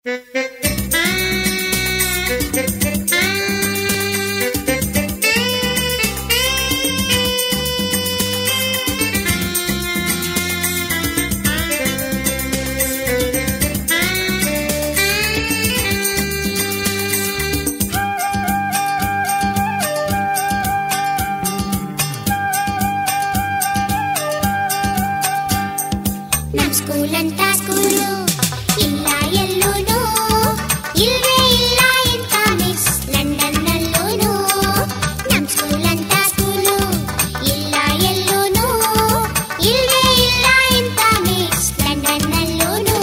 ನಮ್ ಸ್ಕೂಲ್ ಅಂತ ಸ್ಕೂಲು ಇಲ್ಲ ಎಲ್ಲೂನು ಇಲ್ವೇ ಇಲ್ಲ ಎಂತ ಮಿಸ್ ಲಂಡನ್ ನಲ್ಲೂನು ನಮ್ ಸ್ಕೂಲ್ ಅಂತ ಸ್ಕೂಲು ಇಲ್ಲ ಎಲ್ಲೂನು ಇಲ್ವೇ ಇಲ್ಲ ಎಂತ ಮಿಸ್ ಲಂಡನ್ ನಲ್ಲೂನು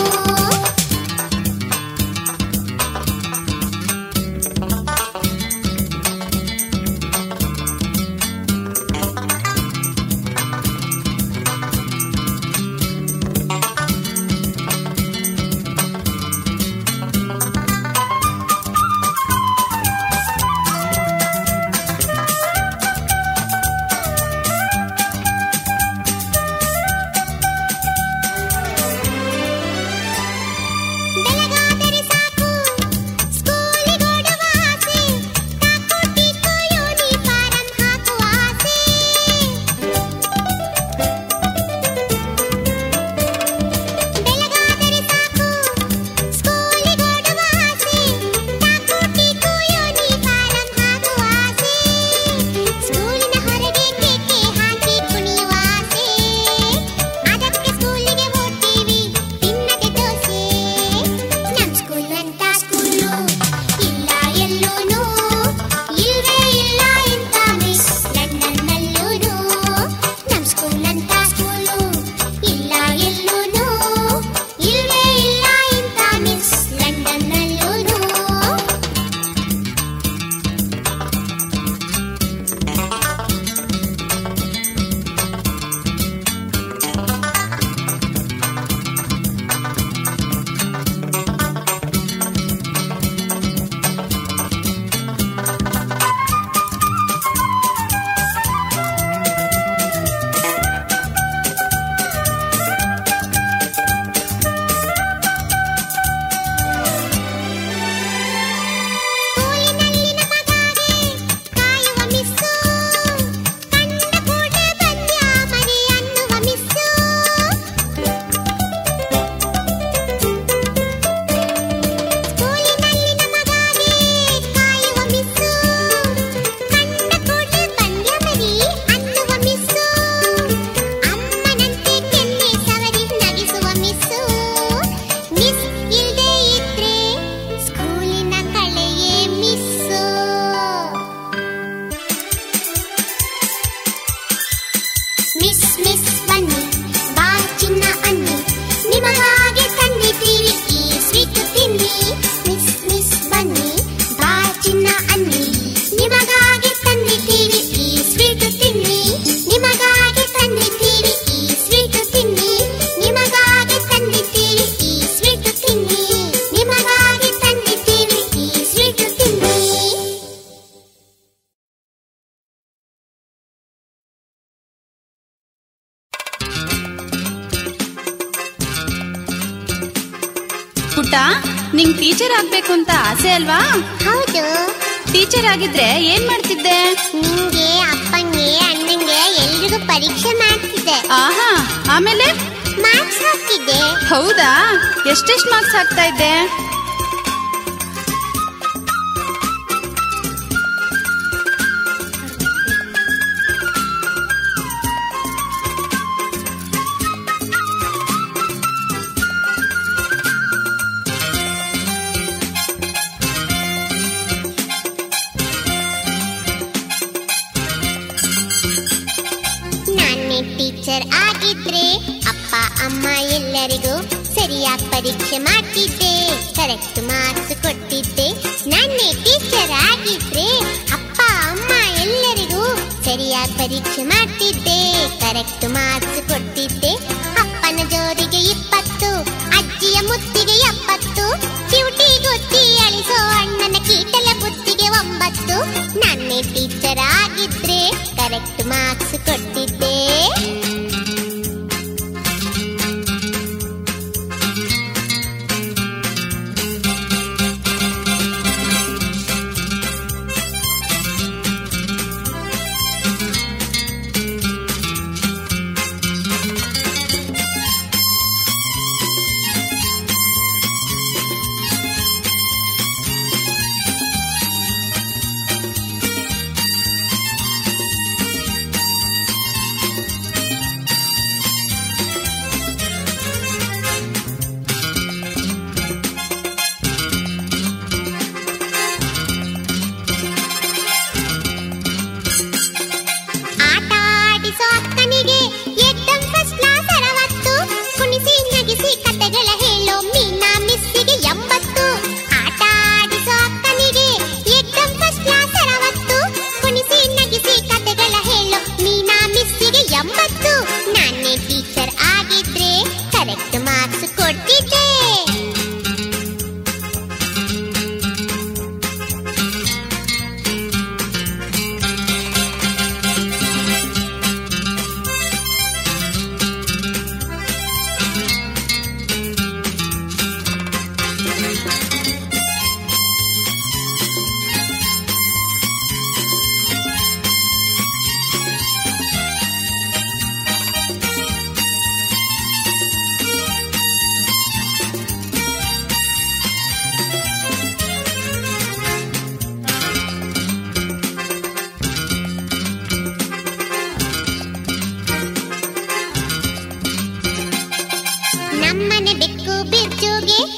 ಬೆಳಗಾದರೆ ಸಾಕು ಸ್ಕೂಲಿಗೋಡುವ ಆಸೆ ತಾಕು ಟೀಕು ಯೂನಿಫಾರಂ ಹಾಕುವ ಆಸೆ ಬೆಳಗಾದರೆ ಸಾಕು ಸ್ಕೂಲಿಗೋಡುವ ಆಸೆ ತಾಕು ಟೀಕು ಯೂನಿಫಾರಂ ಹಾಕುವ ಆಸೆ ಸ್ಕೂಲಿನ ಹೊರಗೆ ಕೇಕೆ ಹಾಕಿ ಕುಣಿಯುವ ಆಸೆ ಅದಕ್ಕೆ ಸ್ಕೂಲಿಗೆ ಹೋಗ್ತೀವಿ ತಿನ್ನದೆ ದೋಸೆ ನಮ್ ಸ್ಕೂಲ್ ಅಂತ ಸ್ಕೂಲು ಇಲ್ಲ ಎಲ್ಲೂನು ಇಲ್ವೇ ಇಲ್ಲ ಇಂಥ ಮಿಸ್ ಲಂಡನ್ ನಲ್ಲೂನು ನಮ್ ಸ್ಕೂಲ್ ಅಂತ ಸ್ಕೂಲು ಇಲ್ಲ ಎಲ್ಲೂನು ಇಲ್ವೇ ಇಲ್ಲ ಇಂಥ ಮಿಸ್ ಲಂಡನ್ ನಲ್ಲೂನು ಸ್ಕೂಲಿನಲ್ಲಿ ನಮಗಾಗಿ ಕಾಯುವ ಮಿಸ್ಸು ಕಂಡ ಕೂಡಲೇ ಬಂದ್ಯ ಮನೆ ಅನ್ನುವ ಮಿಸ್ಸು ಸ್ಕೂಲಿನಲ್ಲಿ ನಮಗಾಗಿ ಕಾಯುವ ಮಿಸ್ಸು ಕಂಡ ಕೂಡಲೇ ಬಂದ್ಯ ಮನೆ ಅನ್ನುವ ಮಿಸ್ಸು ಅಮ್ಮನಂತೆ ಕೆನ್ನೆ ಸವರಿ ನಗಿಸುವ ಮಿಸ್ಸು ಮಿಸ್ ಇಲ್ದೇ ಇದ್ರೆ ಸ್ಕೂಲಿನ ಕಳೆಯೇ ಮಿಸ್ಸು ಮಿಸ್ ಮಿಸ್ ಬನ್ನಿ ಬಾ ಚಿನ್ನ ಅನ್ನಿ ನಿಮಗಾಗಿ ತಂದಿದ್ದೀವಿ ಈ ಸ್ವೀಟ್ ತಿನ್ನಿ ಮಿಸ್ ಮಿಸ್ ಬನ್ನಿ ಬಾ ಚಿನ್ನ ಅನ್ನಿ ನಿಮಗಾಗಿ ತಂದಿದ್ದೀವಿ ಈ ಸ್ವೀಟ್ ತಿನ್ನಿ ನಿಮಗಾಗಿ ತಂದಿದ್ದೀವಿ ಈ ಸ್ವೀಟ್ ತಿನ್ನಿ ನಿಮಗಾಗಿ ತಂದಿದ್ದೀವಿ ಈ ಸ್ವೀಟ್ ತಿನ್ನಿ ನಿಮಗಾಗಿ ತಂದಿದ್ದೀವಿ ಈ ಸ್ವೀಟ್ ತಿನ್ನಿ ಪುಟ್ಟ ನಿಂಗ್ ಟೀಚರ್ ಆಗ್ಬೇಕು ಅಂತ ಆಸೆ ಅಲ್ವಾ ಹೌದು ಟೀಚರ್ ಆಗಿದ್ರೆ ಏನ್ ಮಾಡ್ತಿದ್ದೆ ನಿಂಗೆ ಅಪ್ಪಂಗೆ ಅಣ್ಣಂಗೆ ಎಲ್ರಿಗೂ ಪರೀಕ್ಷೆ ಮಾಡ್ತಿದ್ದೆ ಆಹಾ ಆಮೇಲೆ ಮಾರ್ಕ್ಸ್ ಹಾಕ್ತಿದ್ದೆ ಹೌದಾ ಎಷ್ಟೆಷ್ಟ್ ಮಾರ್ಕ್ಸ್ ಹಾಕ್ತಾ ಇದ್ದೆ ನಾನೇ ಟೀಚರ್ ಆಗಿದ್ರೆ ಅಪ್ಪ ಅಮ್ಮ ಎಲ್ಲರಿಗೂ ಸರಿಯಾಗಿ ಪರೀಕ್ಷೆ ಮಾಡ್ತಿದ್ದೆ ಕರೆಕ್ಟ್ ಮಾರ್ಕ್ಸ್ ಕೊಟ್ಟಿದ್ದೆ ನಾನೇ ಟೀಚರ್ ಆಗಿದ್ರೆ ಅಪ್ಪ ಅಮ್ಮ ಎಲ್ಲರಿಗೂ ಸರಿಯಾಗಿ ಪರೀಕ್ಷೆ ಮಾಡ್ತಿದ್ದೆ ಕರೆಕ್ಟ್ ಮಾರ್ಕ್ಸ್ ಕೊಟ್ಟಿದ್ದೆ ಅಪ್ಪನ ಜೋಡಿಗೆ ಇಪ್ಪತ್ತು ಅಜ್ಜಿಯ ಮುತ್ತಿಗೆ ಎಪ್ಪತ್ತು ಡ್ಯೂಟಿ ಗೊತ್ತಿ ಅಳಿಸೋ ಅಣ್ಣನ ಕೀಟಲ ಬುದ್ಧಿಗೆ ಒಂಬತ್ತು ನನ್ನೇ ಟೀಚರ್ ಆಗಿದ್ರೆ ಕರೆಕ್ಟ್ ಮಾರ್ಕ್ಸ್ ಕೊಟ್ಟಿದ್ದೆ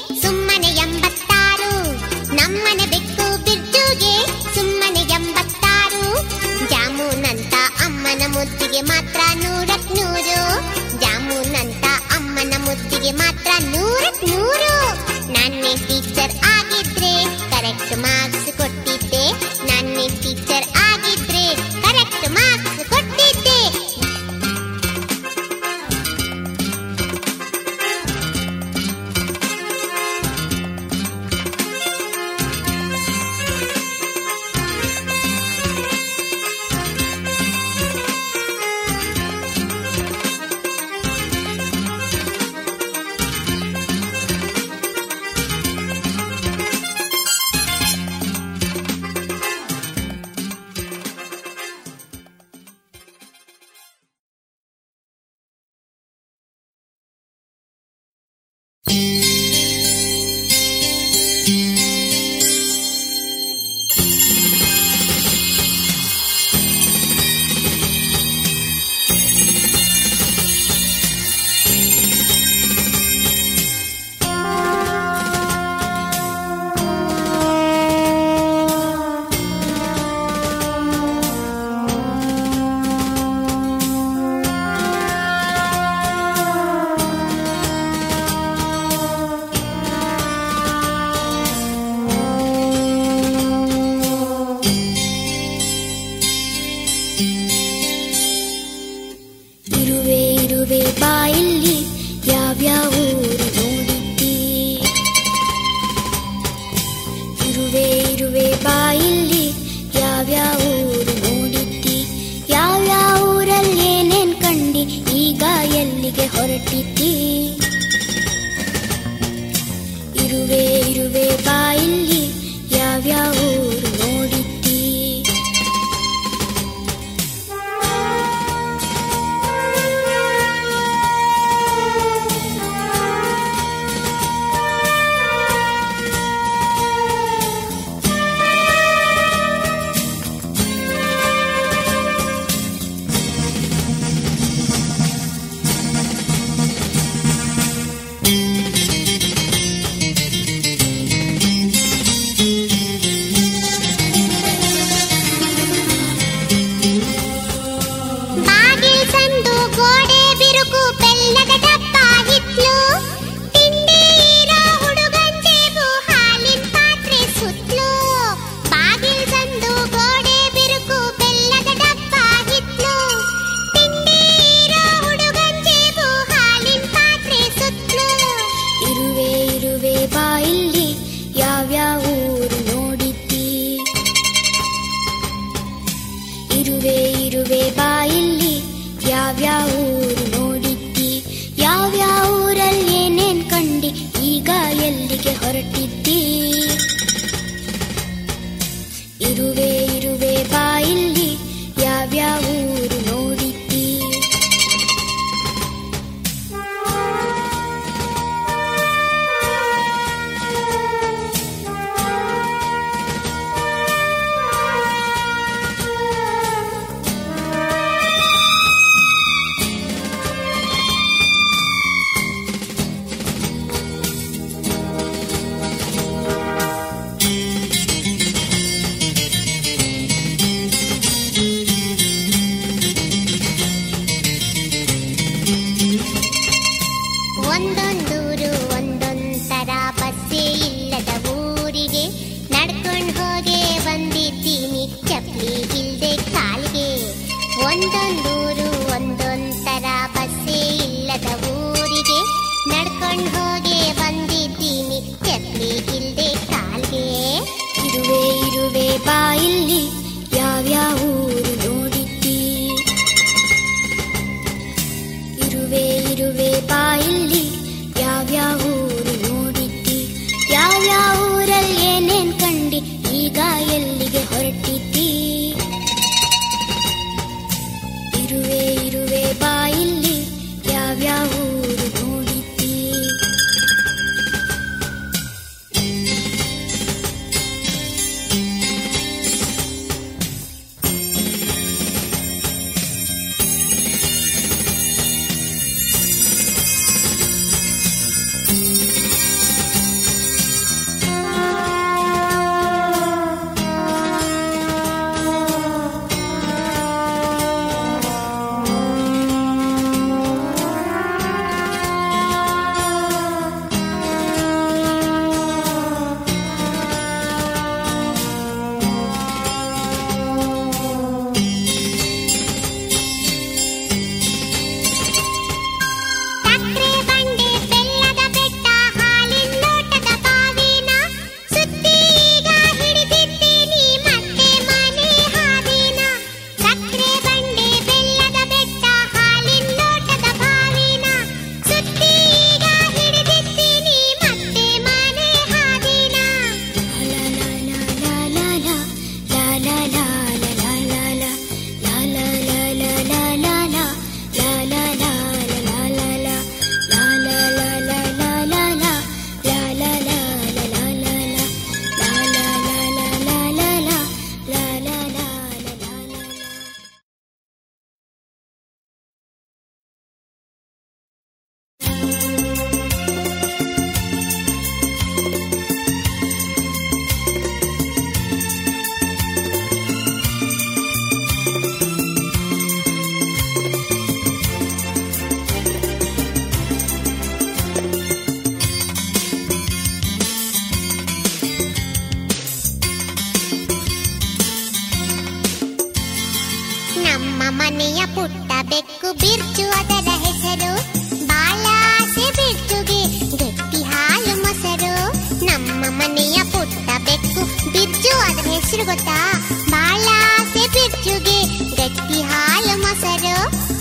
ಸುಮ್ಮನೆ ಎಂಬತ್ತಾರು ನಮ್ಮನೆ ಬೆಕ್ಕು ಬಿರ್ಜುಗೆ ಸುಮ್ಮನೆ ಎಂಬತ್ತಾರು ಜಾಮೂನಂತ ಅಮ್ಮನ ಮುತ್ತಿಗೆ ಮಾತ್ರ ನೂರಕ್ ನೂರು ಜಾಮೂನಂತ ಅಮ್ಮನ ಮುತ್ತಿಗೆ ಮಾತ್ರ ನೂರಕ್ ನೂರು ನಾನೇ ಟೀಚರ್ ಆಗಿದ್ರೆ ಕರೆಕ್ಟ್ ಮಾರ್ಕ್ಸ್ ಕೊಟ್ಟಿದ್ದೆ ನಾನೇ ಟೀಚರ್ ಆಗಿದ್ರೆ ಕರೆಕ್ಟ್ ಮಾರ್ಕ್ಸ್ ಕೊಟ್ಟಿದ್ದೆ ಇರುವೆ ಇರುವೆ ಬಾಯಲ್ಲಿ ಯಾವ್ಯಾವ ಊರು ನೋಡಿದ್ದಿ ಇರುವೆ ಇರುವೆ ಬಾಯಲ್ಲಿ ಯಾವ್ಯಾವ ಊರು ನೋಡಿದ್ದಿ ಯಾವ್ಯಾವ ಊರಲ್ಲಿ ಏನೇನ್ ಕಂಡಿ ಈಗ ಎಲ್ಲಿಗೆ ಹೊರಟಿದ್ದಿ ಇರುವೆ ಇರುವೆ ಬಾಯಲ್ಲಿ ಯಾವ್ಯಾವ ಊರು ನೋಡಿದ್ದಿ ಬಾಗಿಲ್ ಸಂದು ಗೋಡೆ ಬಿರುಕು ಬೆಲ್ಲದ ಡಬ್ಬ ಹಿತ್ಲು ತಿಂಡಿ ಇರೋ ಹುಡುಗನ್ ಜೇಬು ಹಾಲಿನ ಪಾತ್ರೆ ಸುತ್ಲು ಬಾಗಿಲ್ ಸಂದು ಗೋಡೆ ಬಿರುಕು ಬೆಲ್ಲದ ಡಬ್ಬ ಹಿತ್ಲು ತಿಂಡಿ ಇರೋ ಹುಡುಗನ್ ಜೇಬು ಹಾಲಿನ ಪಾತ್ರೆ ಸುತ್ಲು ಇರುವೆ ಇರುವೆ ಬಾಯಲ್ಲಿ ಯಾವ್ಯಾವ ಊರು ನೋಡಿದ್ದಿ ಇರುವೆ ಇರುವೆ ಬಾಯಲ್ಲಿ ಯಾವ್ಯಾವ ಊರು ನೋಡಿದ್ದಿ ಯಾವ್ಯಾವ ಊರಲ್ಲಿ ಏನೇನ್ ಕಂಡಿ ಈಗ ಎಲ್ಲಿಗೆ ಹೊರಟಿದ್ದಿ ಇರುವೆ ಇರುವೆ ಬಾಯಲ್ಲಿ ಯಾವ್ಯಾವ ಊರು ನೋಡಿದ್ದಿ ಒಂದೊಂದೂರು ಒಂದೊಂತರ ಬಸ್ಸೇ ಇಲ್ಲದ ಊರಿಗೆ ನಡ್ಕೊಂಡ್ ಹೋಗೆ ಬಂದಿದ್ದೀನಿ ಚಪ್ಲಿ ಇಲ್ದೆ ಕಾಲಿಗೆ ಒಂದೊಂದೂರು ಒಂದೊಂತರ ಬಸ್ಸೇ ಇಲ್ಲದ ಊರಿಗೆ ನಡ್ಕೊಂಡ್ ಹೋಗೆ ಬಂದಿದ್ದೀನಿ ಚಪ್ಲಿ ಇಲ್ದೆ ಕಾಲಿಗೆ ಇರುವೆ ಇರುವೆ ಬಾಯಲ್ಲಿ ಯಾವ್ಯಾವ ಊರು ನೋಡಿದ್ದಿ ಇರುವೆ ಇರುವೆ ಬಾಯಲ್ಲಿ ಯಾವ್ಯಾವ ಊರು ನೋಡಿದ್ದಿ ಯಾವ್ಯಾವ ಊರಲ್ಲಿ ಏನೇನ್ ಕಂಡಿ ಈಗ ಎಲ್ಲಿಗೆ ಹೊರಟಿದ್ದಿ ಇರುವೆ ಇರುವೆ ಬಾಯಲ್ಲಿ ಯಾವ್ಯಾವ ಊರು ನೋಡಿದ್ದಿ ನಮ್ಮ ಮನೆಯ ಪುಟ್ಟ ಬೆಕ್ಕು ಬಿರ್ಚು ಅದರ ಹೆಸರು ಬಾಳಾಸೆ ಬಿರ್ಚುಗೆ ಗಟ್ಟಿ ಹಾಲು ಮೊಸರು ನಮ್ಮ ಮನೆಯ ಪುಟ್ಟ ಬೆಕ್ಕು ಬಿರ್ಚು ಅದರ ಹೆಸರು ಗೊತ್ತಾ ಬಾಳಾಸೆ ಬಿರ್ಚುಗೆ ಗಟ್ಟಿ ಹಾಲು ಮೊಸರು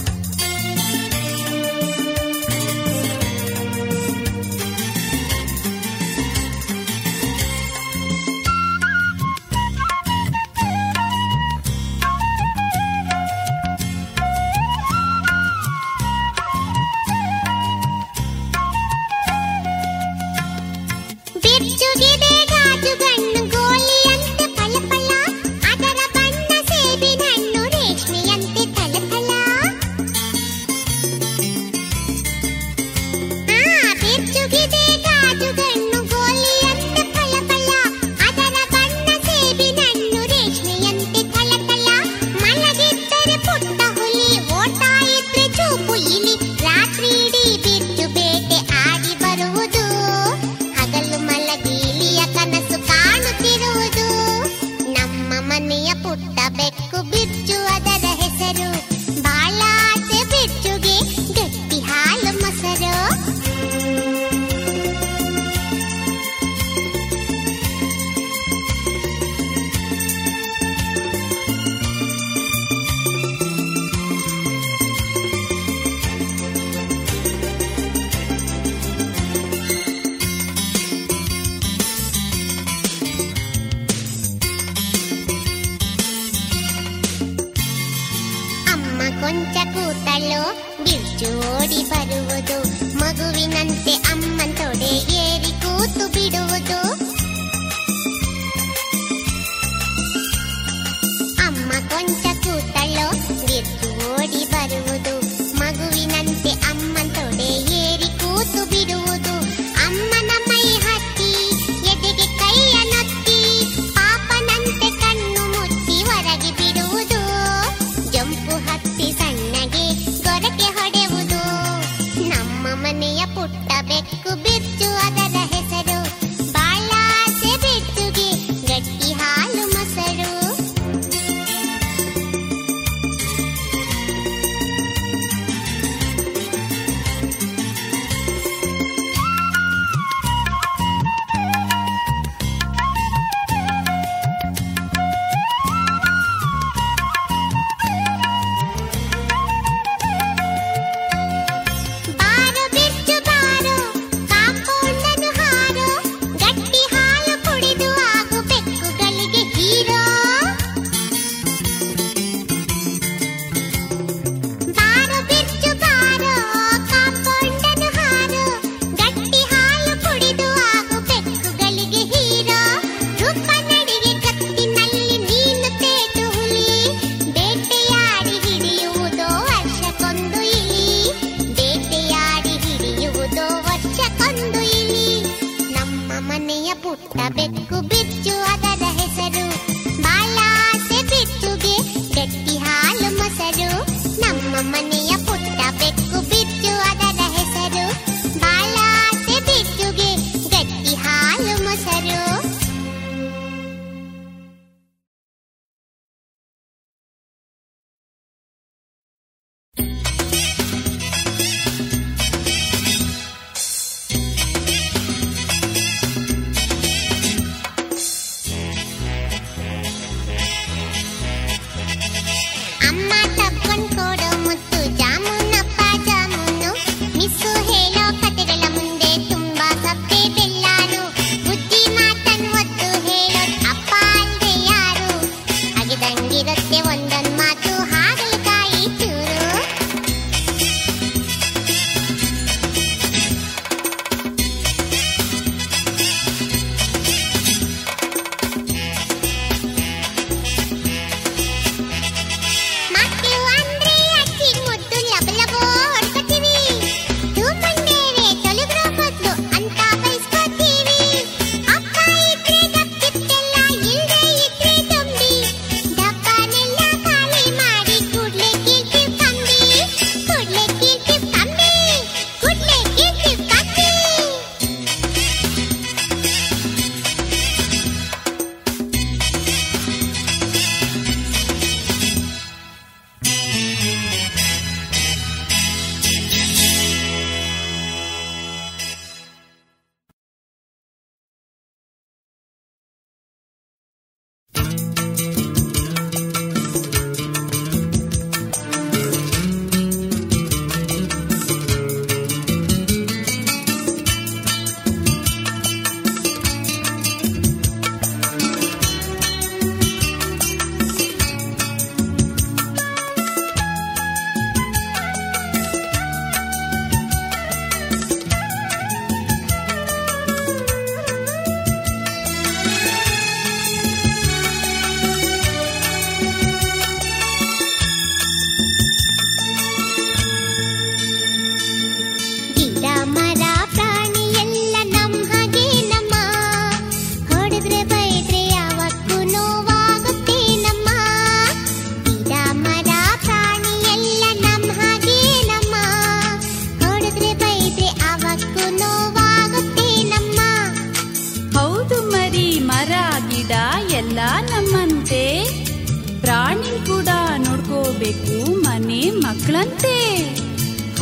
ಬಿರ್ಚುಗಿದೆ ಗಾಜು ಗಣ್ಣು ಗೋಲಿಯಂತೆ ಫಲಫಲ ಅದರ ಬಣ್ಣ ಸೇಬಿನ ಹಣ್ಣು ರೇಷ್ಮೆಯಂತೆ ಥಳಥಳ ಆ ಬಿರ್ಚುಗಿದೆ ಗಾಜು ಗಣ್ಣು ಗೋಲಿಯಂತೆ ಫಲಫಲ ಅದರ ಬಣ್ಣ ಸೇಬಿನ ಹಣ್ಣು ರೇಷ್ಮೆಯಂತೆ ಥಳಥಳ ಮಲಗಿದ್ದರೆ ಪುಟ್ಟ ಹುಲಿ ಓಡ್ತಾ ಇದ್ರೆ ಚೂಪು ಇಲಿ ರಾತ್ರಿ ಇಡೀ ಬಿರ್ಚು ಬೇಟೆ ಆಡಿ ಬರುವುದು ಹಗಲು ಮಲಗಿ ಇಲಿಯ ಕನಸು ಕಾಣುತ್ತಿರುವುದು ನಮ್ಮ ಮನೆಯ ಪುಟ್ಟ ಬೆಕ್ಕು ಬಿರ್ಚು ಅದರ ಹೆಸರು ಬಾಳ ಆಸೆ ಬಿರ್ಚುಗೆ ಗಟ್ಟಿ ಹಾಲು ಮೊಸರು ಅಮ್ಮ ಕೊಂಚ ಕೂತಳು ಬಿರ್ಚು ಓಡಿ ಬರುವುದು ಮಗುವಿನಂತೆ ಅಮ್ಮನ್ ತೊಡೆ ಏರಿ ಕೂತು ಬಿಡುವುದು ಅಮ್ಮ ಕೊಂಚ ಕೂತಳು ಬಿರ್ಚು ಓಡಿ ಬರುವುದು ಮಗುವಿನಂತೆ ಅಮ್ಮನ್ ತೊಡೆ ಏರಿ ಕೂತು ಬಿಡುವುದು ಅಮ್ಮನ ಮೈ ಹತ್ತಿ ಎದೆಗೆ ಕೈಯ ನೊತ್ತಿ ಪಾಪನಂತೆ ಕಣ್ಣು ಮುಚ್ಚಿ ಹೊರಗೆ ಬಿಡುವುದು ಜಂಪು ಹತ್ತಿ ಸಣ್ಣಗೆ ಗೊರಕೆ ಹೊಡೆಯುವುದು ನಮ್ಮ ಮನೆಯ ಪುಟ್ಟ ಬೆಕ್ಕು ಬಿರ್ಚು ಅದರ ಹೆಸರು ಬಾಳಾಸೆ ಬಿರ್ಚುಗೆ ಗಟ್ಟಿ ಹಾಲು ಮೊಸರು ಬಾರೋ ಬಿರ್ಚು ಬಾರೋ ಕಾಂಪೌಂಡನ್ನು ಹಾರೋ ಗಟ್ಟಿ ಹಾಲು ಕುಡಿದು ಆಗು ಬೆಕ್ಕುಗಳಿಗೆ ಹೀರೋ ಬಾರೋ ಬಿರ್ಚು ಬಾರೋ ಕಾಂಪೌಂಡನ್ನು ಹಾರೋ ಗಟ್ಟಿ ಹಾಲು ಕುಡಿದು ಆಗು ಬೆಕ್ಕುಗಳಿಗೆ ಹೀರೋ ರೂಪನಡಿಗೆ ಕತ್ತಿನಲ್ಲಿ ನೀನು ತೇಟು ಹುಲಿ ಬೇಟೆಯಾಡಿ ಹಿಡಿಯುವುದೋ ವರ್ಷಕ್ಕೊಂದು ಇಲಿ ಬೇಟೆಯಾಡಿ ಹಿಡಿಯುವುದೋ ವರ್ಷಕ್ಕೊಂದು ಇಲಿ ನಮ್ಮ ಮನೆಯ ಪುಟ್ಟ ಬೆಕ್ಕು ಬಿಚ್ಚು ಅದರ ಹೆಸರು ಬಾಳಾಸೆ ಬಿಚ್ಚುಗೆ ಗಟ್ಟಿ ಹಾಲು ಮೊಸರು ನಮ್ಮ ಮನೆಯ ಪುಟ್ಟ ಬೆಕ್ಕು ಬಿಚ್ಚು ಅದರ ಹೆಸರು ಬಾಳಾಸೆ ಬಿಚ್ಚುಗೆ ಗಟ್ಟಿ ಹಾಲು ಮೊಸರು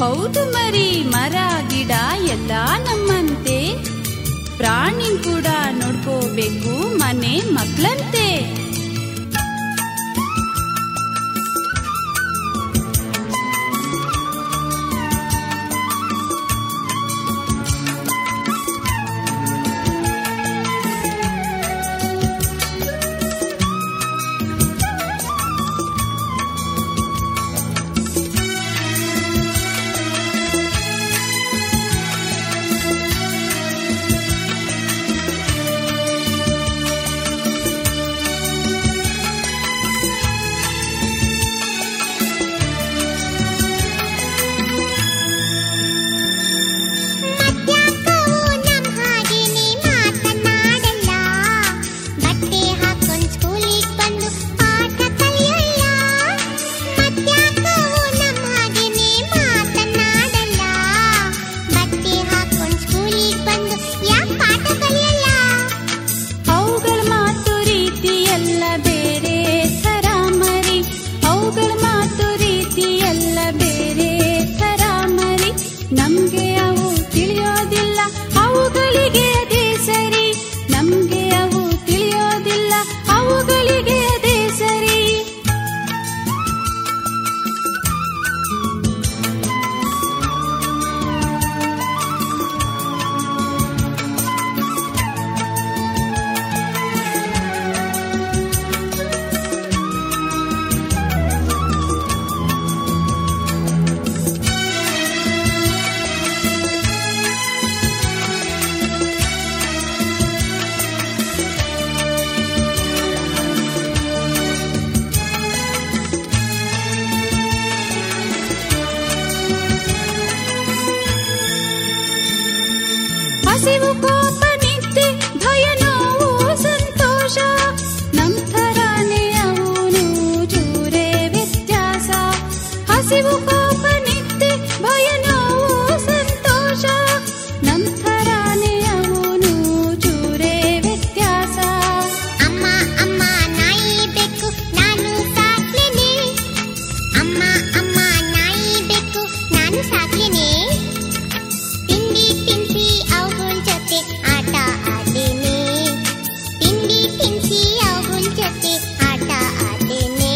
ಹೌದು ಮರಿ ಮರ ಗಿಡ ಎಲ್ಲ ನಮ್ಮಂತೆ ಪ್ರಾಣಿ ಕೂಡ ನೋಡ್ಕೋಬೇಕು ಮನೆ ಮಕ್ಕಳಂತೆ ಮತ್ಯಾಕವು ನಮ್ ಹಾಗೇನೆ ಮಾತನಾಡಲ್ಲ ಬಟ್ಟೆ ಹಾಕೊಂಡ್ ಸ್ಕೂಲಿಗ್ ಬಂದು ಪಾಠ ಕಲಿಯಲ್ಲ ಮತ್ಯಾಕವು ನಮ್ ಹಾಗೇನೆ ಮಾತನಾಡಲ್ಲ ಬಟ್ಟೆ ಹಾಕೊಂಡ್ ಸ್ಕೂಲಿಗ್ ಬಂದು ಯಾಕ್ ಪಾಠ ಕಲಿಯಲ್ಲ ಅವುಗಳ ಮಾತು ರೀತಿ ಎಲ್ಲ ಬೇರೆ ಥರ ಮರಿ ಅವುಗಳ ಮಾತು ರೀತಿ ಎಲ್ಲ ಬೇರೆ ಥರ ಮರಿ ನಮ್ಗೆ ಅವು ತಿಳಿಯೋದಿಲ್ಲ ಅವುಗಳಿಗೆ ಅದೇ ಸರಿ ನಮ್ಗೆ ಅವು ತಿಳಿಯೋದಿಲ್ಲ ಅವುಗಳಿಗೆ ಅದೇ ಸರಿ ಹಸಿವು ಕೋಪ ನಿದ್ದೆ ಭಯ ನೋವು ಸಂತೋಷ ನಮ್ ಥರಾನೇ ಅವನು ಚೂರೇ ವ್ಯತ್ಯಾಸ ಹಸಿವು ಕೋಪ ನಿದ್ದೆ ಭಯ ನೋವು ಸಂತೋಷ ನಮ್ ಥರಾನೇ ಅವನು ಚೂರೇ ವ್ಯತ್ಯಾಸ ಅಮ್ಮ ಅಮ್ಮ ನಾಯಿ ಬೇಕು ನಾನು ಸಾಕ್ಲೇನೆ ಅಮ್ಮ ಅಮ್ಮ ನಾಯಿ ಬೇಕು ನಾನು ಸಾಕ್ಲೇನೆ ತಿಂಡಿ ತಿನ್ಸಿ ಅವುಗಳ ಜೊತೆ ಆಟ ಆಡೇನೆ ತಿಂಡಿ ತಿನ್ಸಿ ಅವುಗಳ ಜೊತೆ ಆಟ ಆಡೇನೆ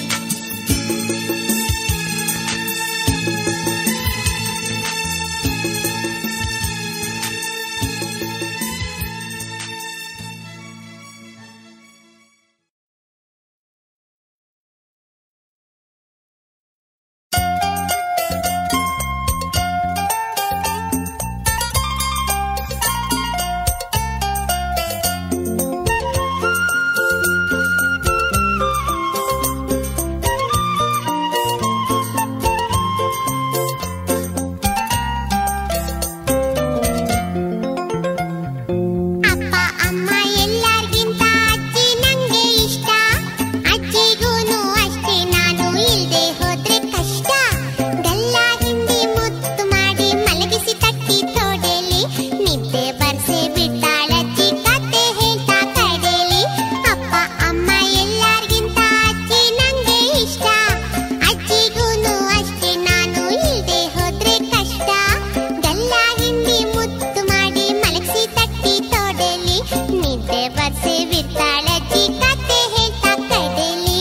ಅಪ್ಪ ಅಮ್ಮ ಎಲ್ಲಾರ್ಗಿಂತ ಅಜ್ಜಿ ನಂಗೆ ಇಷ್ಟ ಅಜ್ಜಿಗೂನು ಅಷ್ಟೇ ನಾನು ಇಲ್ದೆ ಹೋದ್ರೆ ಕಷ್ಟ ಗಲ್ಲ ಹಿಂದಿ ಮುತ್ತು ಮಾಡಿ ಮಲಗಿಸಿ ತಟ್ಟಿ ತೋಡೆಲಿ ನಿದ್ದೆ ಬರ್ಸೆ ಬಿಟ್ಟಾಳಜ್ಜಿ ಕತೆ ಹೇಳ್ತಾ ಕಡೆಲಿ ಅಪ್ಪ ಅಮ್ಮ ಎಲ್ಲಾರ್ಗಿಂತ ಅಜ್ಜಿ ನಂಗೆ ಇಷ್ಟ ಅಜ್ಜಿಗೂನು ಅಷ್ಟೇ ನಾನು ಇಲ್ದೆ ಹೋದ್ರೆ ಕಷ್ಟ ಗಲ್ಲ ಹಿಂದಿ ಮುತ್ತು ಮಾಡಿ ಮಲಗಿಸಿ ತಟ್ಟಿ ತೋಡೆಲಿ ನಿದ್ದೆ ಬರ್ಸೆ ಬಿಟ್ಟಾಳಜ್ಜಿ ಕತೆ ಹೇಳ್ತಾ ಕಡೆಲಿ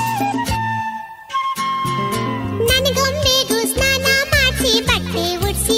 ನನಗೊಂಬೆಗೂ ಸ್ನಾನ ಮಾಡಿಸಿ ಬಟ್ಟೆ ಉಡ್ಸಿ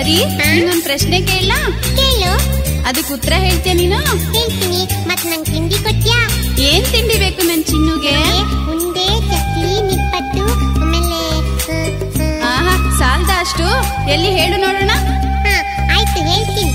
ಪರಿ ಹಾ? ಇನ್ನೊಂದ್ ಪ್ರಶ್ನೆ ಕೇಳ ಕೇಳು ಅದಕ್ಕೆ ಉತ್ತರ ಹೇಳ್ತೀಯ ನೀನು ಹೇಳ್ತೀನಿ ಮತ್ ನಂಗ್ ತಿಂಡಿ ಕೊಟ್ಯಾ ಏನ್ ತಿಂಡಿ ಬೇಕು ನನ್ ಚಿನ್ನುಗೆ ಉಂಡೆ ಚಕ್ಲಿ ನಿಪ್ಪಟ್ಟು ಆಮೇಲೆ ಹ್ಮ್, ಹ್ಮ್. ಆಹಾ ಸಾಲ್ದ ಅಷ್ಟು ಎಲ್ಲಿ ಹೇಳು ನೋಡೋಣ ಹಾ ಆಯ್ತು ಹೇಳ್ತೀನಿ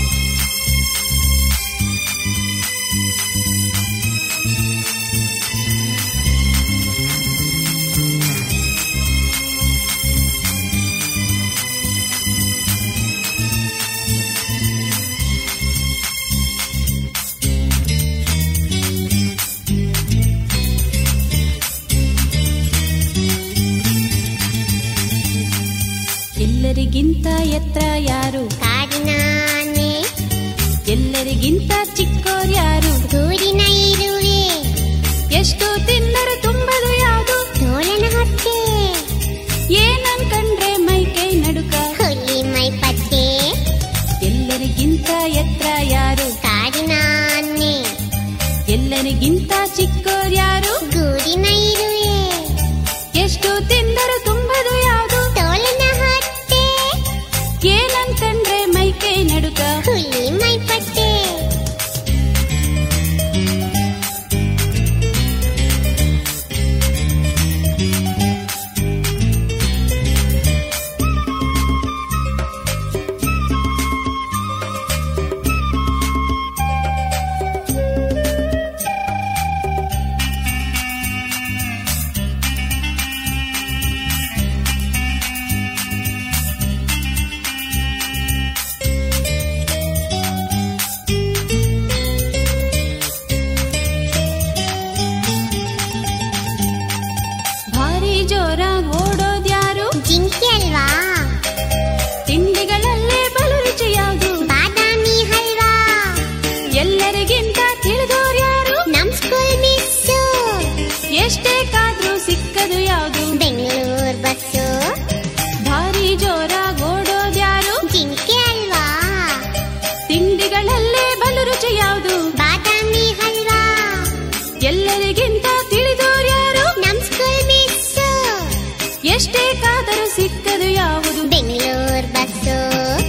ಎಲ್ಲರಿಗಿಂತ ಎತ್ತರ ಯಾರು ಕಾಡಿನಾನೆ ಎಲ್ಲರಿಗಿಂತ ಚಿಕ್ಕೋರ್ ಯಾರು ಗೂಡಿನ ಇರುವೆ ಎಷ್ಟು ತಿಂದರು ತುಂಬದು ಯಾವುದು ತೋಳನ ಹೊಟ್ಟೆ ಏನನ್ಕಂಡ್ರೆ ಮೈ ಕೈ ನಡುಕ ಹುಲಿ ಮೈ ಪಟ್ಟೆ ಎಲ್ಲರಿಗಿಂತ ಎತ್ತರ ಯಾರು ಕಾಡಿನಾನೆ ಎಲ್ಲರಿಗಿಂತ ಚಿಕ್ಕೋರ್ ಯಾರು ಗೂಡಿನ ಇರುವೆ ಎಷ್ಟು ತಿಂದರು ತುಂಬದು ಯಾವುದು ತೋಳನ ಹೊಟ್ಟೆ ಏನನ್ಕಂಡ್ರೆ ಮೈ ಕೈ ನಡುಕ ಹುಲಿ ಮೈ ಪಟ್ಟೆ ಭಾರಿ ಜೋರಾಗ್ ಓಡೋದ್ಯಾರು ಜಿಂಕೆ ಅಲ್ವಾ ತಿಂಡಿಗಳಲ್ಲೇ ಬಲು ರುಚಿ ಯಾವುದು ಬಾದಾಮಿ ಹಲ್ವಾ ಎಲ್ಲರಿಗಿಂತ ತಿಳಿದೋರ್ ಯಾರು ನಮ್ ಸ್ಕೂಲ್ ಮಿಸ್ಸು ಎಷ್ಟೇ ಕಾದ್ರೂ ಸಿಕ್ಕದು ಯಾವುದು ಬೆಂಗಳೂರು ಬಸ್ಸು ಭಾರಿ ಜೋರಾಗ್ ಓಡೋದ್ಯಾರು ಜಿಂಕೆ ಅಲ್ವಾ ತಿಂಡಿಗಳಲ್ಲೇ ಬಲು ರುಚಿ ಯಾವುದು ಬಾದಾಮಿ ಹಲ್ವಾ ಎಲ್ಲರಿಗಿಂತ ತಿಳಿದೋರ್ ಯಾರು ನಮ್ ಸ್ಕೂಲ್ ಮಿಸ್ಸು ಎಷ್ಟೇ ಕಾದರೂ ಸಿಕ್ಕದು ಯಾವುದು ಬೆಂಗಳೂರು ಬಸ್ಸು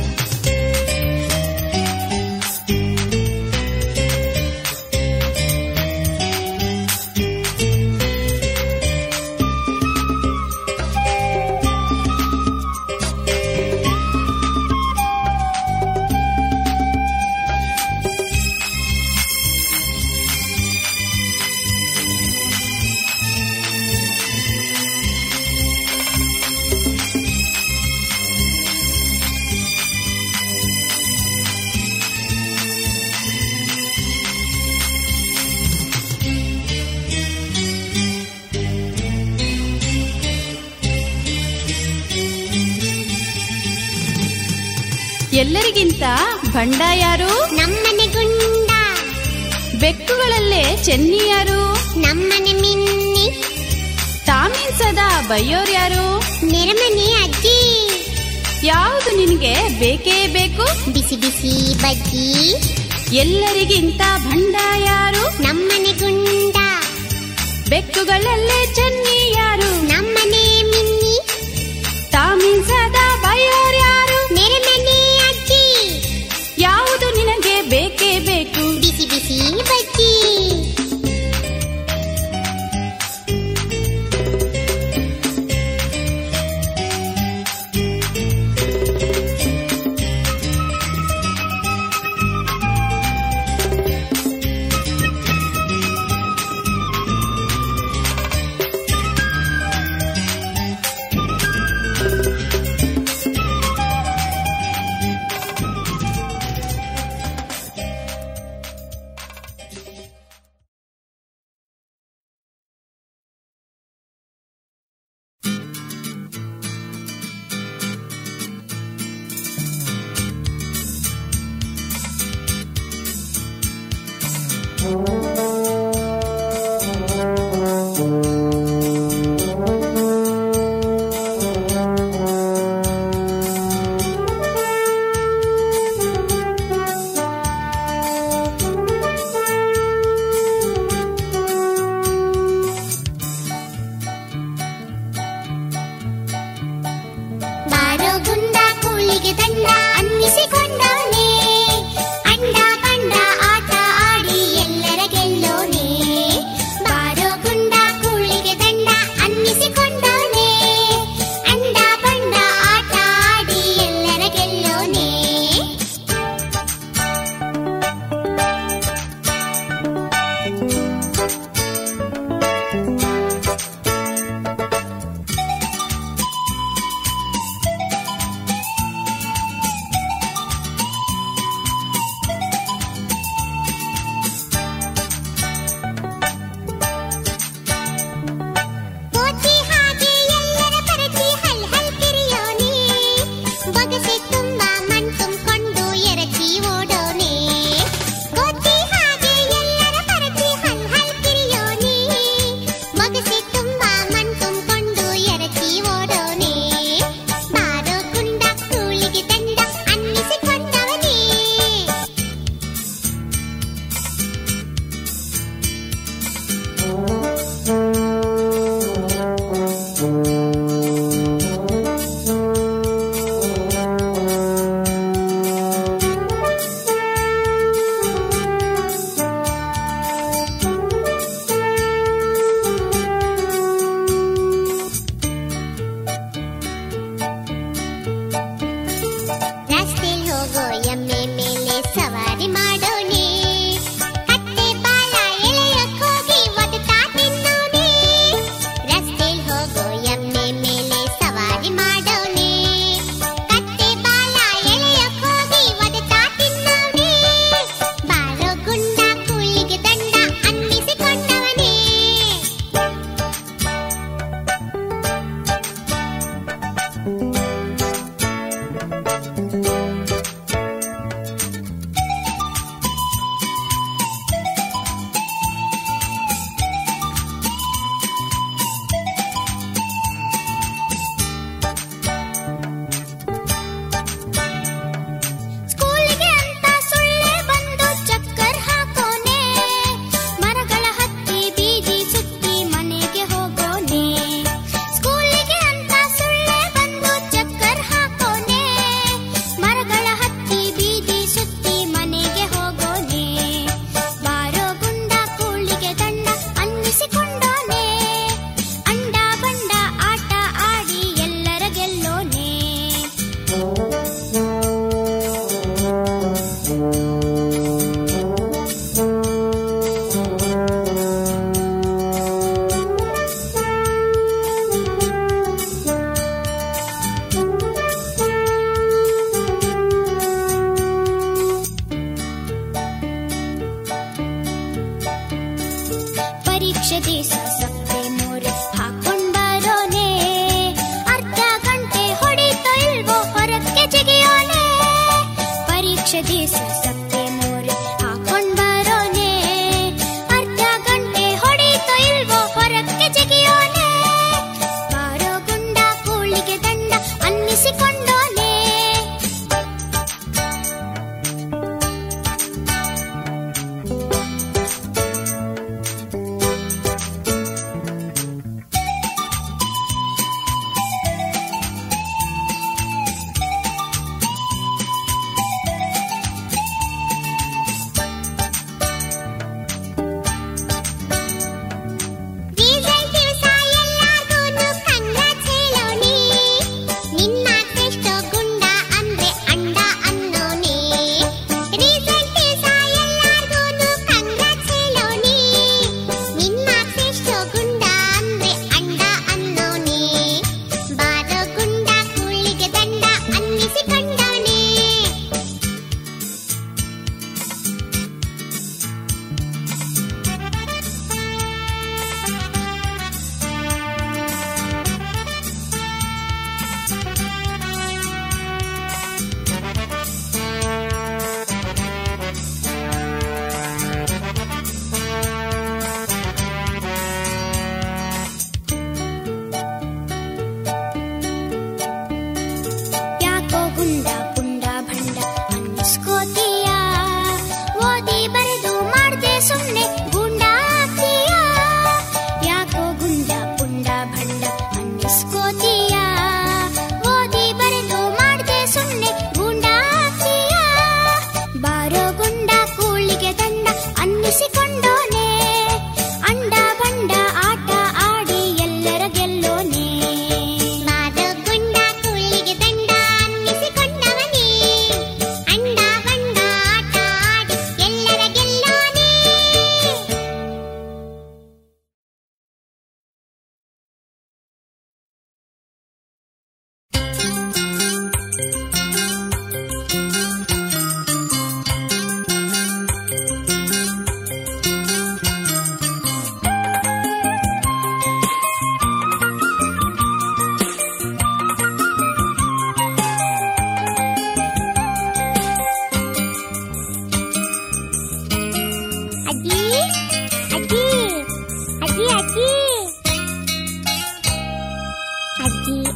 ಎಲ್ಲರಿಗಿಂತ ಭಂಡ ಯಾರು ನಮ್ಮನೆ ಗುಂಡ ಬೆಕ್ಕುಗಳಲ್ಲೇ ಚೆನ್ನಿ ಯಾರು ನಮ್ಮನೆ ಮಿನ್ನಿ ತಾಮೀನ್ ಸದಾ ಬೈಯೋರ್ ಯಾರು ನೆರಮನೆ ಅಜ್ಜಿ ಯಾವುದು ನಿನಗೆ ಬೇಕೇ ಬೇಕು ಬಿಸಿ ಬಿಸಿ ಬಜ್ಜಿ ಎಲ್ಲರಿಗಿಂತ ಭಂಡ ಯಾರು ನಮ್ಮನೆ ಗುಂಡ ಬೆಕ್ಕುಗಳಲ್ಲೇ ಚೆನ್ನಿ ಯಾರು ನಮ್ಮನೆ ಮಿನ್ನಿ ತಾಮೀನ್ ಸದಾ ಬೈಯೋರ್ ಯಾರು ನೆರಮನೆ ಅಜ್ಜಿ ಯಾವುದು ನಿನಗೆ ಬೇಕೇ ಬೇಕು ಬಿಸಿ ಬಿಸಿ ಬಜ್ಜಿ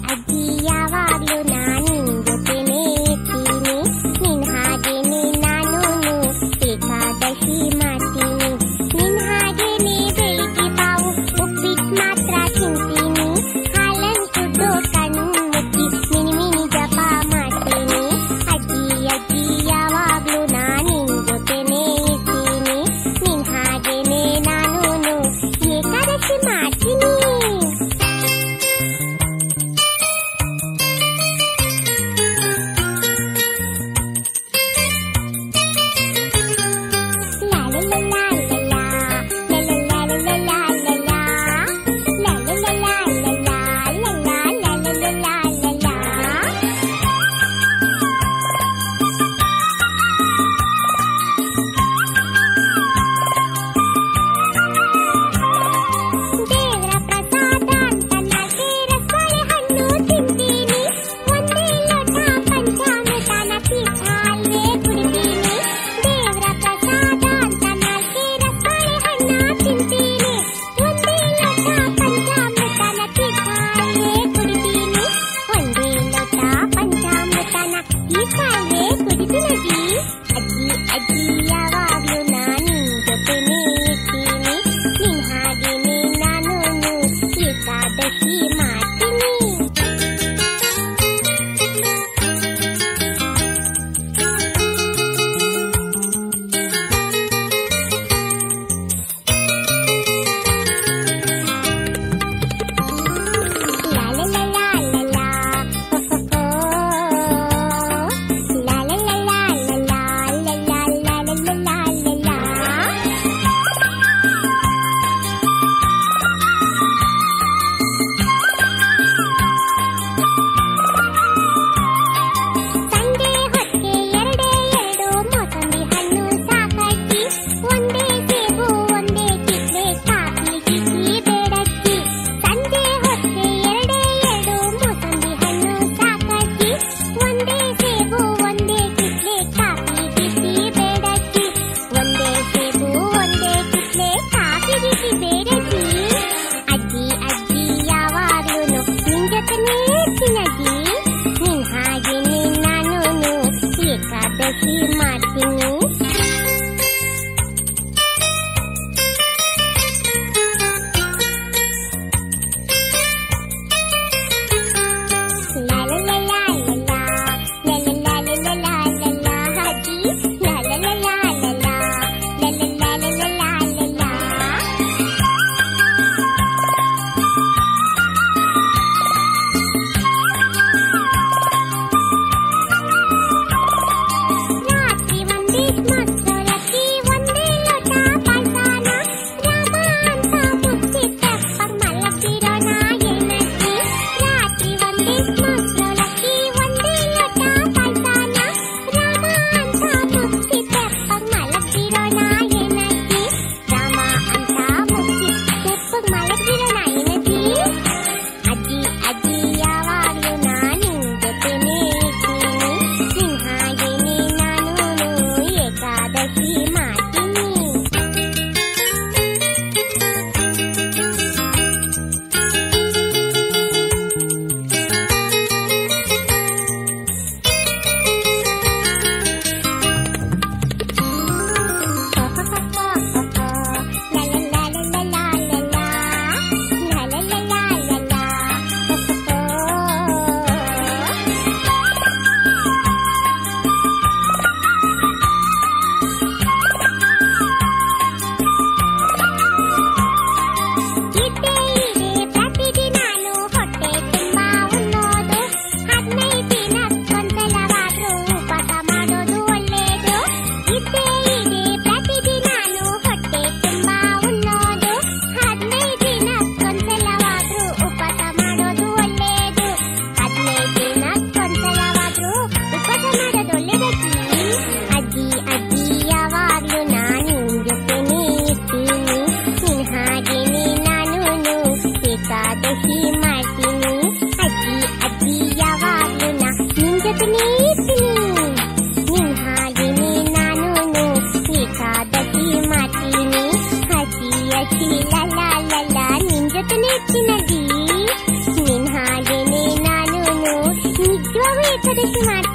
ಅಜ್ಜಿ ಯಾವಾಗ್ಲೂ ನಾನ್ ನಿನ್ ಜೊತೆನೇ ಇರ್ತೀನಿ ನಿನ್ ಹಾಗೇನೆ ನಾನು ಏಕಾದಶಿ ಮಾಡ್ತೀನಿ ನಿನ್ ಹಾಗೇನೆ ಬೆಳಿಗ್ಗೆ ಬಾವು ಉಪ್ಪಿಟ್ಟು ಮಾತ್ರ ತಿಂತೀನಿ ಹಾಲನ್ ಕುಡ್ದು ಕಣ್ಣು ಮುಚ್ಚಿ ಮಿನಿ ಮಿನಿ ಜಪ ಮಾಡ್ತೀನಿ ಅಜ್ಜಿ ಅಜ್ಜಿ ಯಾವಾಗ್ಲೂ ನಾನ್ ನಿನ್ ಜೊತೆನೇ ಇರ್ತೀನಿ ನಿನ್ ಹಾಗೇನೆ ನಾನು ಏಕಾದಶಿ ಮಾಡ್ತೀನಿ ದೇವ್ರ ಪ್ರಸಾದ ಅಂತ ನಾಲ್ಕೇ ರಸಬಾಳೆ ಹಣ್ಣು ತಿಂತೀನಿ ಒಂದೇ ಲೋಟ ಪಂಚಾಮೃತನ ಪೀಠ ಅಲ್ವೇ ಕುಡಿತೀನಿ ದೇವ್ರ ಪ್ರಸಾದ ಅಂತ ನಾಲ್ಕೇ ರಸಬಾಳೆ ಹಣ್ಣ ತಿಂತೀನಿ ಒಂದೇ ಲೋಟ ಪಂಚಾಮೃತನ ಪೀಠ ಅಲ್ವೇ ಕುಡಿತೀನಿ ಒಂದೇ ಲೋಟ ಪಂಚಾಮೃತನ ಪೀಠ ಅಲ್ವೇ ಕುಡಿತೀನಿ ಅಜ್ಜಿ ಅಜ್ಜಿ ಯಾವಾಗ್ಲೂ ನಾನ್ ನಿನ್ ಜೊತೆನೇ ಇರ್ತೀನಿ ನಿನ್ ಹಾಗೇನೆ ನಾನು ಏಕಾದಶಿ ಮಾಡ್ತೀನಿ La la la la la la, ho ho ho. La la la la la la, la la la la la la la la. Sunday ಹೊತ್ತಿಗೆ ಎರಡೇ ಎರಡು ಮೋಸಂಬಿ ಹಣ್ಣು ಸಾಕಜ್ಜಿ ಒಂದೇ ಸೇಬು ಒಂದೇ ಕಿತ್ಲೆ ಕಾಫಿ ಕಿಕ್ಕಿ ಬೇಡಜ್ಜಿ ಸಂಜೆ ಹೊತ್ತಿಗೆ ಎರಡೇ ಎರಡು ಮೋಸಂಬಿ ಹಣ್ಣು ಸಾಕಜ್ಜಿ ಒಂದೇ ಸೇಬು ಒಂದೇ ಕಿತ್ಲೆ ಕಾಫಿ ಕಿಕ್ಕಿ ಬೇಡಜ್ಜಿ ಒಂದೇ ಸೇಬು ಒಂದೇ ಕಿತ್ಲೆ ಕಾಫಿ ಕಿಕ್ಕಿ ಬೇಡಜ್ಜಿ ಅಜ್ಜಿ ಅಜ್ಜಿ ಯಾವಾಗ್ಲೂ ನಿನ್ ಜೊತೆನೇ ತಿನ್ನಜ್ಜಿ ನಿನ್ ಹಾಗೇನೆ ನಾನು ಏಕಾದಶಿ ಮಾಡ್ತೀನಿ La la la la la la, la la la la la la la la, Haji. La la la la la la, la la la la la la la la. ರಾತ್ರಿ ಒಂದೇ ಮಕ್ಕಳಕ್ಕೆ ಒಂದೇ ಲೋಟ ಪಾಯ್ಸಾನ ರಾಮ ಅಂತ ಮುಚ್ಚಿಟ್ಟಪ್ಪಂಗ್ ಮಲಗಿರೋಣ ಏನಜ್ಜಿ ರಾತ್ರಿ ಒಂದೇ ಮಕ್ಕಳಕ್ಕೆ ಒಂದೇ ಲೋಟ ಪಾಯ್ಸಾನ ರಾಮ ಅಂತ ಮುಚ್ಚಿಟ್ಟಪ್ಪಂಗ್ ಮಲಗಿರೋಣ ಏನಜ್ಜಿ ರಾಮ ಅಂತ ಮುಚ್ಚಿಟ್ಟಪ್ಪಂಗ್ ಮಲಗಿರೋಣ ಏನಜ್ಜಿ ಅಜ್ಜಿ ಅಜ್ಜಿ ಯಾವಾಗ್ಲೂ ನಾನ್ ನಿನ್ ಜೊತೆನೇ ಇರ್ತೀನಿ ನಿನ್ ಹಾಗೇನೆ ನಾನು ಏಕಾದಶಿ ಮಾಡ್ತೀನಿ ಇದ್ದೇ ಇದೆ ಪ್ರತಿದಿನಾನು ಹೊಟ್ಟೆ ತುಂಬಾ ಉಣ್ಣೋದು ಹದಿನೈದು ದಿನಕ್ಕೊಂದ್ಸಲವಾದ್ರೂ ಉಪವಾಸ ಮಾಡೋದು ಒಳ್ಳೇದು ಇದ್ದೇ ಇದೆ ಪ್ರತಿದಿನಾನು ಹೊಟ್ಟೆ ತುಂಬಾ ಉಣ್ಣೋದು ಹದಿನೈದು ದಿನಕ್ಕೊಂದ್ಸಲವಾದ್ರೂ ಉಪವಾಸ ಮಾಡೋದು ಒಳ್ಳೇದು ಹದಿನೈದು ದಿನಕ್ಕೊಂದ್ಸಲವಾದ್ರೂ ಉಪವಾಸ ಮಾಡೋದು ಒಳ್ಳೇದಜ್ಜಿ ಅಜ್ಜಿ ಅಜ್ಜಿ ಯಾವಾಗ್ಲೂ ನಾನು ನಿನ್ ಜೊತೆನೇ ಇರ್ತೀನಿ ನಿನ್ ಹಾಗೇನೆ ನಾನು ಏಕಾದಶಿ ಮಾಡ್ತೀನಿ ಅಜ್ಜಿ ಅಜ್ಜಿ ಯಾವಾಗ್ಲೂ ನಾ ನಿನ್ ಜೊತೆನೇ ಇರ್ತೀನಿ ನಿನ್ ಹಾಗೇನೆ ನಾನು ಏಕಾದಶಿ ಮಾಡ್ತೀನಿ ಹಸಿ ಹಸಿ ಲಲ ಲಲ ನಿನ್ ಜೊತೆನೇ ಇರ್ತೀನಜ್ಜಿ ನಿನ್ ಹಾಗೇನೆ ನಾನು ಸ್ವದೇಶಿ ಮಾತು